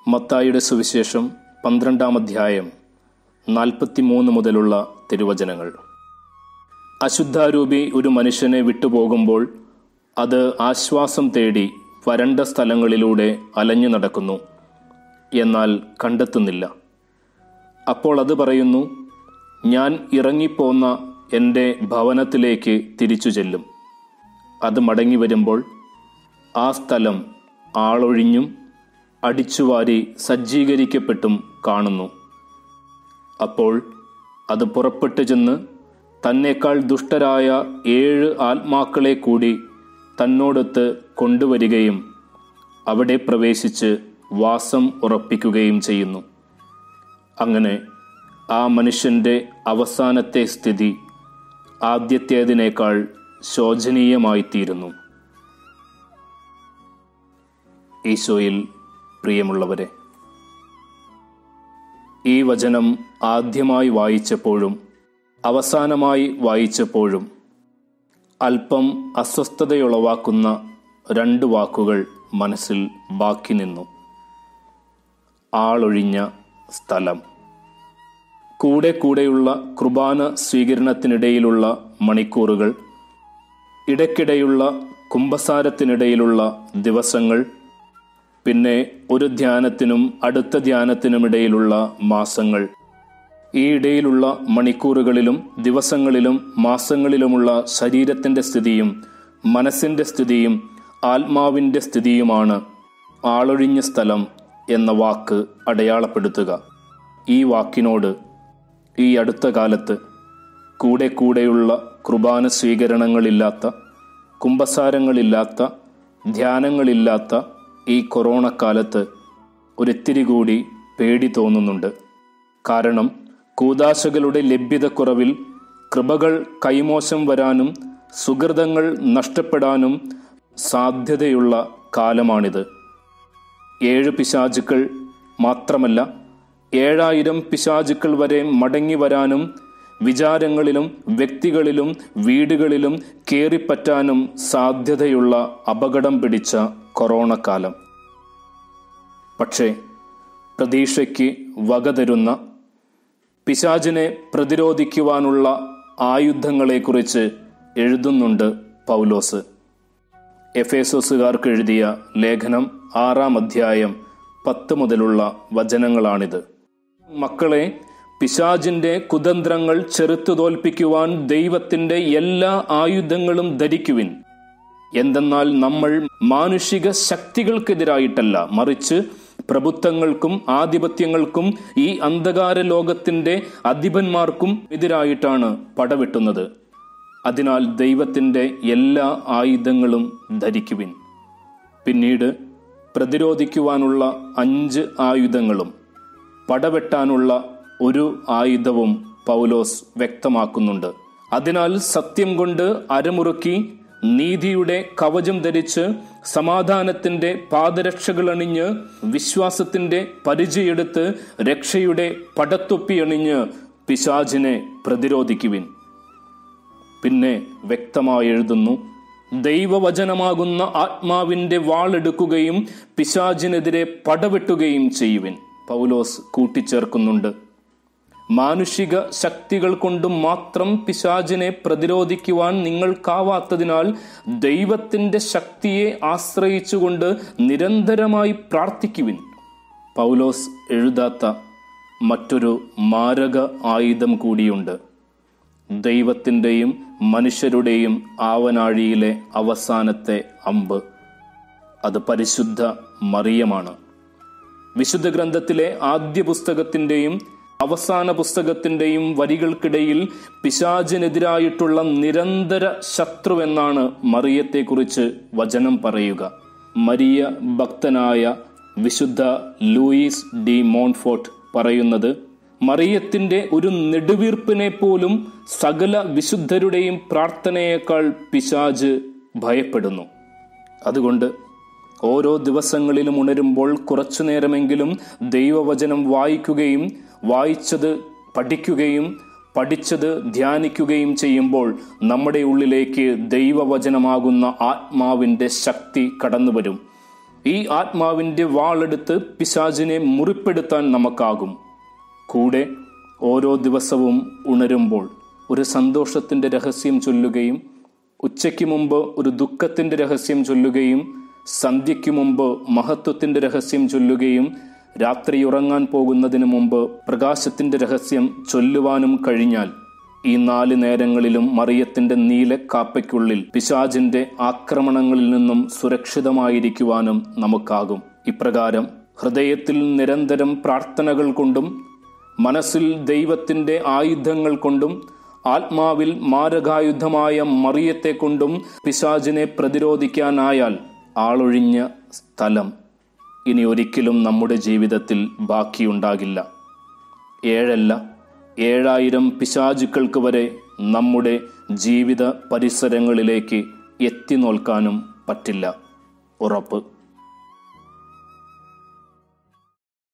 മത്തായിയുടെ സുവിശേഷം പന്ത്രണ്ടാം അധ്യായം നാൽപ്പത്തിമൂന്ന് മുതലുള്ള തിരുവചനങ്ങൾ അശുദ്ധാരൂപി ഒരു മനുഷ്യനെ വിട്ടുപോകുമ്പോൾ അത് ആശ്വാസം തേടി വരണ്ട സ്ഥലങ്ങളിലൂടെ അലഞ്ഞു നടക്കുന്നു എന്നാൽ കണ്ടെത്തുന്നില്ല അപ്പോൾ അത് പറയുന്നു ഞാൻ ഇറങ്ങിപ്പോന്ന എൻ്റെ ഭവനത്തിലേക്ക് തിരിച്ചു ചെല്ലും അത് മടങ്ങി വരുമ്പോൾ ആ സ്ഥലം ആളൊഴിഞ്ഞും അടിച്ചുവാരി സജ്ജീകരിക്കപ്പെട്ടും കാണുന്നു അപ്പോൾ അത് പുറപ്പെട്ടു ചെന്ന് തന്നേക്കാൾ ദുഷ്ടരായ ഏഴ് ആത്മാക്കളെ കൂടി തന്നോടൊത്ത് കൊണ്ടുവരികയും അവിടെ പ്രവേശിച്ച് വാസം ഉറപ്പിക്കുകയും ചെയ്യുന്നു അങ്ങനെ ആ മനുഷ്യൻ്റെ അവസാനത്തെ സ്ഥിതി ആദ്യത്തേതിനേക്കാൾ ശോചനീയമായിത്തീരുന്നു ഈശോയിൽ പ്രിയമുള്ളവരെ ഈ വചനം ആദ്യമായി വായിച്ചപ്പോഴും അവസാനമായി വായിച്ചപ്പോഴും അല്പം അസ്വസ്ഥതയുളവാക്കുന്ന രണ്ട് വാക്കുകൾ മനസ്സിൽ ബാക്കി നിന്നു ആളൊഴിഞ്ഞ സ്ഥലം കൂടെ കൂടെയുള്ള കുർബാന സ്വീകരണത്തിനിടയിലുള്ള മണിക്കൂറുകൾ ഇടയ്ക്കിടെയുള്ള കുംഭസാരത്തിനിടയിലുള്ള ദിവസങ്ങൾ പിന്നെ ഒരു ധ്യാനത്തിനും അടുത്ത ധ്യാനത്തിനുമിടയിലുള്ള മാസങ്ങൾ ഈ ഇടയിലുള്ള മണിക്കൂറുകളിലും ദിവസങ്ങളിലും മാസങ്ങളിലുമുള്ള ശരീരത്തിൻ്റെ സ്ഥിതിയും മനസ്സിൻ്റെ സ്ഥിതിയും ആത്മാവിൻ്റെ സ്ഥിതിയുമാണ് ആളൊഴിഞ്ഞ സ്ഥലം എന്ന വാക്ക് അടയാളപ്പെടുത്തുക ഈ വാക്കിനോട് ഈ അടുത്ത കാലത്ത് കൂടെ കൂടെയുള്ള കുർബാന സ്വീകരണങ്ങളില്ലാത്ത കുംഭസാരങ്ങളില്ലാത്ത ധ്യാനങ്ങളില്ലാത്ത ഈ കൊറോണ കാലത്ത് ഒരിത്തിരി കൂടി പേടി തോന്നുന്നുണ്ട് കാരണം കൂതാശകളുടെ ലഭ്യതക്കുറവിൽ കൃപകൾ കൈമോശം വരാനും സുഹൃതങ്ങൾ നഷ്ടപ്പെടാനും സാധ്യതയുള്ള കാലമാണിത് ഏഴ് പിശാചുക്കൾ മാത്രമല്ല ഏഴായിരം പിശാചുക്കൾ വരെ മടങ്ങി വരാനും വിചാരങ്ങളിലും വ്യക്തികളിലും വീടുകളിലും കേറിപ്പറ്റാനും സാധ്യതയുള്ള അപകടം പിടിച്ച കൊറോണ കാലം പക്ഷേ പ്രതീക്ഷയ്ക്ക് വകതരുന്ന പിശാചിനെ പ്രതിരോധിക്കുവാനുള്ള ആയുധങ്ങളെക്കുറിച്ച് എഴുതുന്നുണ്ട് പൗലോസ് എഫേസോസുകാർക്ക് എഴുതിയ ലേഖനം ആറാം അധ്യായം പത്ത് മുതലുള്ള വചനങ്ങളാണിത് മക്കളെ പിശാജിന്റെ കുതന്ത്രങ്ങൾ ചെറുത്തു തോൽപ്പിക്കുവാൻ ദൈവത്തിന്റെ എല്ലാ ആയുധങ്ങളും ധരിക്കുവിൻ എന്തെന്നാൽ നമ്മൾ മാനുഷിക ശക്തികൾക്കെതിരായിട്ടല്ല മറിച്ച് പ്രഭുത്വങ്ങൾക്കും ആധിപത്യങ്ങൾക്കും ഈ അന്ധകാര ലോകത്തിന്റെ അധിപന്മാർക്കും എതിരായിട്ടാണ് പടവെട്ടുന്നത് അതിനാൽ ദൈവത്തിന്റെ എല്ലാ ആയുധങ്ങളും ധരിക്കുവിൻ പിന്നീട് പ്രതിരോധിക്കുവാനുള്ള അഞ്ച് ആയുധങ്ങളും പടവെട്ടാനുള്ള ഒരു ആയുധവും പൗലോസ് വ്യക്തമാക്കുന്നുണ്ട് അതിനാൽ സത്യം കൊണ്ട് അരമുറുക്കി നീതിയുടെ കവചം ധരിച്ച് സമാധാനത്തിന്റെ പാദരക്ഷകൾ അണിഞ്ഞ് വിശ്വാസത്തിന്റെ പരിചയെടുത്ത് രക്ഷയുടെ പടത്തൊപ്പി അണിഞ്ഞ് പിശാചിനെ പ്രതിരോധിക്കുവിൻ പിന്നെ വ്യക്തമായി എഴുതുന്നു ദൈവവചനമാകുന്ന ആത്മാവിന്റെ വാളെടുക്കുകയും പിശാചിനെതിരെ പടവെട്ടുകയും ചെയ്യുവിൻ പൗലോസ് കൂട്ടിച്ചേർക്കുന്നുണ്ട് മാനുഷിക ശക്തികൾ കൊണ്ട് മാത്രം പിശാചിനെ പ്രതിരോധിക്കുവാൻ നിങ്ങൾക്കാവാത്തതിനാൽ ദൈവത്തിന്റെ ശക്തിയെ ആശ്രയിച്ചുകൊണ്ട് നിരന്തരമായി പ്രാർത്ഥിക്കുവിൻ പൗലോസ് എഴുതാത്ത മറ്റൊരു മാരക ആയുധം കൂടിയുണ്ട് ദൈവത്തിൻ്റെയും മനുഷ്യരുടെയും ആവനാഴിയിലെ അവസാനത്തെ അമ്പ് അത് പരിശുദ്ധ മറിയമാണ് വിശുദ്ധ ഗ്രന്ഥത്തിലെ ആദ്യ പുസ്തകത്തിൻ്റെയും അവസാന പുസ്തകത്തിൻ്റെയും വരികൾക്കിടയിൽ പിശാചിനെതിരായിട്ടുള്ള നിരന്തര ശത്രുവെന്നാണ് മറിയത്തെക്കുറിച്ച് വചനം പറയുക മരിയ ഭക്തനായ വിശുദ്ധ ലൂയിസ് ഡി മോൺഫോർട്ട് പറയുന്നത് മറിയത്തിന്റെ ഒരു നെടുവീർപ്പിനെ പോലും സകല വിശുദ്ധരുടെയും പ്രാർത്ഥനയേക്കാൾ പിശാജ് ഭയപ്പെടുന്നു അതുകൊണ്ട് ഓരോ ദിവസങ്ങളിലും ഉണരുമ്പോൾ കുറച്ചു നേരമെങ്കിലും ദൈവവചനം വായിക്കുകയും വായിച്ചത് പഠിക്കുകയും പഠിച്ചത് ധ്യാനിക്കുകയും ചെയ്യുമ്പോൾ നമ്മുടെ ഉള്ളിലേക്ക് ദൈവവചനമാകുന്ന ആത്മാവിൻ്റെ ശക്തി കടന്നു വരും ഈ ആത്മാവിൻ്റെ വാളെടുത്ത് പിശാചിനെ മുറിപ്പെടുത്താൻ നമുക്കാകും കൂടെ ഓരോ ദിവസവും ഉണരുമ്പോൾ ഒരു സന്തോഷത്തിൻ്റെ രഹസ്യം ചൊല്ലുകയും ഉച്ചയ്ക്ക് മുമ്പ് ഒരു ദുഃഖത്തിൻ്റെ രഹസ്യം ചൊല്ലുകയും സന്ധ്യയ്ക്ക് മുമ്പ് മഹത്വത്തിൻ്റെ രഹസ്യം ചൊല്ലുകയും രാത്രി ഉറങ്ങാൻ പോകുന്നതിന് മുമ്പ് പ്രകാശത്തിൻ്റെ രഹസ്യം ചൊല്ലുവാനും കഴിഞ്ഞാൽ ഈ നാല് നേരങ്ങളിലും മറിയത്തിന്റെ നീലക്കാപ്പയ്ക്കുള്ളിൽ പിശാചിന്റെ ആക്രമണങ്ങളിൽ നിന്നും സുരക്ഷിതമായിരിക്കുവാനും നമുക്കാകും ഇപ്രകാരം ഹൃദയത്തിൽ നിരന്തരം പ്രാർത്ഥനകൾ കൊണ്ടും മനസ്സിൽ ദൈവത്തിന്റെ ആയുധങ്ങൾ കൊണ്ടും ആത്മാവിൽ മാരകായുധമായ മറിയത്തെ കൊണ്ടും പിശാചിനെ പ്രതിരോധിക്കാനായാൽ ആളൊഴിഞ്ഞ സ്ഥലം ഇനി ഒരിക്കലും നമ്മുടെ ജീവിതത്തിൽ ബാക്കിയുണ്ടാകില്ല ഏഴല്ല ഏഴായിരം പിശാചുക്കൾക്ക് വരെ നമ്മുടെ ജീവിത പരിസരങ്ങളിലേക്ക് എത്തി നോൽക്കാനും പറ്റില്ല ഉറപ്പ്